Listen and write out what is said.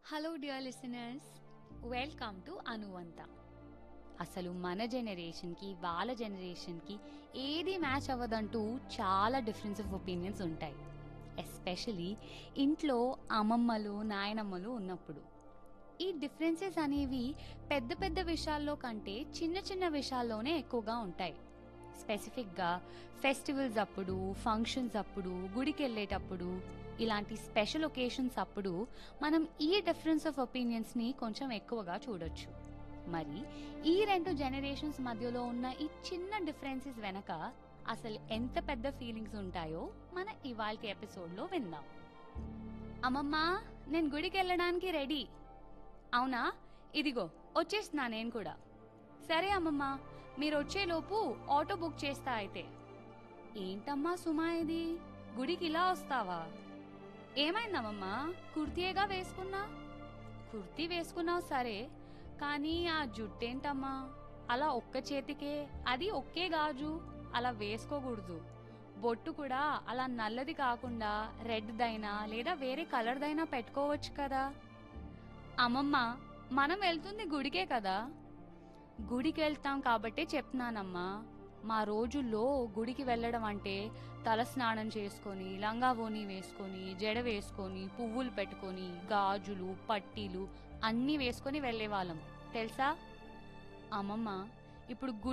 hello dear listeners welcome to అనువంత అసలు మన జనరేషన్కి వాళ్ళ జనరేషన్కి ఏది మ్యాచ్ అవ్వదంటూ చాలా డిఫరెన్స్ ఆఫ్ ఒపీనియన్స్ ఉంటాయి ఎస్పెషలీ ఇంట్లో అమ్మమ్మలు నాయనమ్మలు ఉన్నప్పుడు ఈ డిఫరెన్సెస్ అనేవి పెద్ద పెద్ద విషయాల్లో కంటే చిన్న చిన్న విషయాల్లోనే ఎక్కువగా ఉంటాయి స్పెసిఫిక్గా ఫెస్టివల్స్ అప్పుడు ఫంక్షన్స్ అప్పుడు గుడికి వెళ్ళేటప్పుడు ఇలాంటి స్పెషల్ ఒకేషన్స్ అప్పుడు మనం ఈ డిఫరెన్స్ ఆఫ్ ఒపీనియన్స్ని కొంచెం ఎక్కువగా చూడొచ్చు మరి ఈ రెండు జనరేషన్స్ మధ్యలో ఉన్న ఈ చిన్న డిఫరెన్సెస్ వెనక అసలు ఎంత పెద్ద ఫీలింగ్స్ ఉంటాయో మన ఇవాళ ఎపిసోడ్లో విందాం అమ్మమ్మ నేను గుడికి వెళ్ళడానికి రెడీ అవునా ఇదిగో వచ్చేస్తున్నా నేను కూడా సరే అమ్మమ్మ మీరు వచ్చేలోపు ఆటో బుక్ చేస్తా అయితే ఏంటమ్మా సుమా ఇది గుడికి ఇలా వస్తావా ఏమైందమ్మమ్మా కుర్తీయేగా వేసుకున్నా కుర్తీ వేసుకున్నావు సరే కానీ ఆ జుట్టేంటమ్మా అలా ఒక్క చేతికే అది ఒకే గాజు అలా వేసుకోకూడదు బొట్టు కూడా అలా నల్లది కాకుండా రెడ్ దైనా లేదా వేరే కలర్ దైనా పెట్టుకోవచ్చు కదా అమ్మమ్మ మనం వెళ్తుంది గుడికే కదా గుడికి వెళ్తాం కాబట్టే చెప్తున్నానమ్మా మా రోజుల్లో గుడికి వెళ్ళడం అంటే తల స్నానం చేసుకొని లంగా ఓని వేసుకొని జడ వేసుకొని పువ్వులు పెట్టుకొని గాజులు పట్టీలు అన్నీ వేసుకొని వెళ్ళేవాళ్ళం తెలుసా అమ్మమ్మ ఇప్పుడు